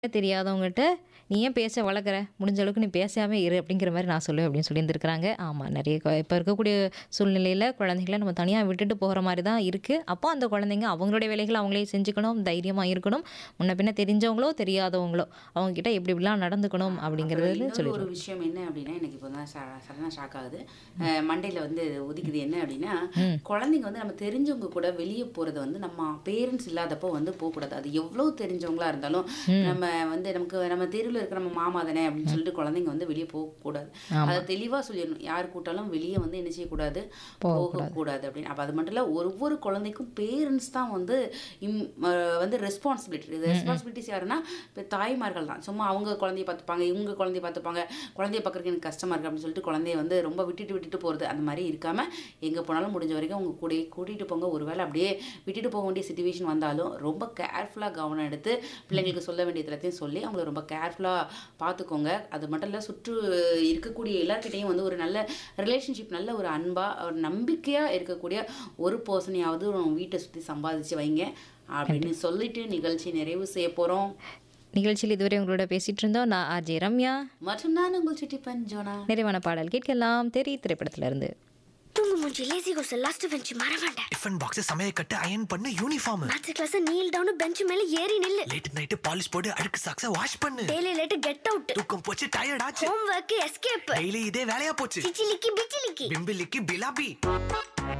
தெரியாதவங்ககிட்ட நீ ஏன் பேச வளர்க்குற முடிஞ்ச அளவுக்கு நீ பேசாம இரு அப்படிங்கிற மாதிரி நான் சொல்லுவேன் அப்படின்னு சொல்லியிருந்திருக்கிறாங்க ஆமாம் நிறைய இப்போ இருக்கக்கூடிய சூழ்நிலையில் குழந்தைகளை நம்ம தனியாக விட்டுட்டு போகிற மாதிரி தான் இருக்குது அப்போ அந்த குழந்தைங்க அவங்களுடைய வேலைகளை அவங்களே செஞ்சுக்கணும் தைரியமாக இருக்கணும் முன்ன பின்ன தெரிஞ்சவங்களோ தெரியாதவங்களோ அவங்க கிட்ட எப்படி இப்படிலாம் நடந்துக்கணும் அப்படிங்கிறது இன்னொரு ஒரு சொல்லிடுவோம் விஷயம் என்ன அப்படின்னா எனக்கு இப்போ தான் சடனாக ஷாக் ஆகுது மண்டையில் வந்து உதிக்குது என்ன அப்படின்னா குழந்தைங்க வந்து நம்ம தெரிஞ்சவங்க கூட வெளியே போகிறது வந்து நம்ம பேரண்ட்ஸ் இல்லாதப்போ வந்து போகக்கூடாது அது எவ்வளோ தெரிஞ்சவங்களா இருந்தாலும் நம்ம வந்து நமக்கு நம்ம தெருவில் இருக்கிற நம்ம மாமா தானே அப்படின்னு சொல்லிட்டு குழந்தைங்க வந்து வெளியே போகக்கூடாது அதை தெளிவாக சொல்லிடணும் யார் கூட்டாலும் வெளியே வந்து என்ன செய்யக்கூடாது போகக்கூடாது அப்படின்னு அப்போ அது மட்டும் இல்லை ஒவ்வொரு குழந்தைக்கும் பேரண்ட்ஸ் தான் வந்து இம் அஹ் வந்து ரெஸ்பான்சிபிலிட்டி ரெஸ்பான்சிபிலிட்டிஸ் யாருன்னா இப்போ தாய்மார்கள் தான் சும்மா அவங்க குழந்தைய பார்த்துப்பாங்க இவங்க குழந்தைய பார்த்துப்பாங்க குழந்தைய பார்க்குறதுக்கு எனக்கு கஷ்டமாக இருக்குது அப்படின்னு சொல்லிட்டு குழந்தைய வந்து ரொம்ப விட்டுட்டு விட்டுட்டு போகிறது அந்த மாதிரி இருக்காமல் எங்கே போனாலும் முடிஞ்ச வரைக்கும் உங்கள் கூட கூட்டிகிட்டு போங்க ஒருவேளை அப்படியே விட்டுட்டு போக வேண்டிய சுச்சுவேஷன் வந்தாலும் ரொம்ப கேர்ஃபுல்லாக கவனம் எடுத்து பிள்ளைங்களுக்கு சொல்ல வேண்டியது எல்லாத்தையும் சொல்லி அவங்கள ரொம்ப கேர்ஃபுல்லாக பார்த்துக்கோங்க அது மட்டும் இல்லை சுற்று இருக்கக்கூடிய எல்லார்கிட்டையும் வந்து ஒரு நல்ல ரிலேஷன்ஷிப் நல்ல ஒரு அன்பாக ஒரு நம்பிக்கையாக இருக்கக்கூடிய ஒரு பர்சனையாவது வீட்டை சுற்றி சம்பாதிச்சு வைங்க அப்படின்னு சொல்லிட்டு நிகழ்ச்சி நிறைவு செய்ய போகிறோம் நிகழ்ச்சியில் இதுவரை உங்களோட பேசிட்டு இருந்தோம் நான் ஆர்ஜே ரம்யா மற்றும் நான் உங்கள் சுட்டி பஞ்சோனா நிறைவான பாடல் கேட்கலாம் தெரி திரைப்படத்துல இருந்து தூங்கு மூஞ்சி லேசி கோஸ் லாஸ்ட் பெஞ்ச் மறவாண்ட டிஃபன் பாக்ஸ் சமையல் கட்டு அயன் பண்ணு uniform maths class kneel down bench மேல ஏறி நில்லு லேட் நைட் பாலிஷ் போட்டு அழுக்கு சாக்ஸ வாஷ் பண்ணு டெய்லி லேட் கெட் அவுட் தூக்கம் போச்சு டயர்ட் ஆச்சு ஹோம் ஒர்க் எஸ்கேப் டெய்லி இதே வேலையா போச்சு சிச்சிலிக்கி பிச்சிலிக்கி பிம்பிலிக்கு பிலாபி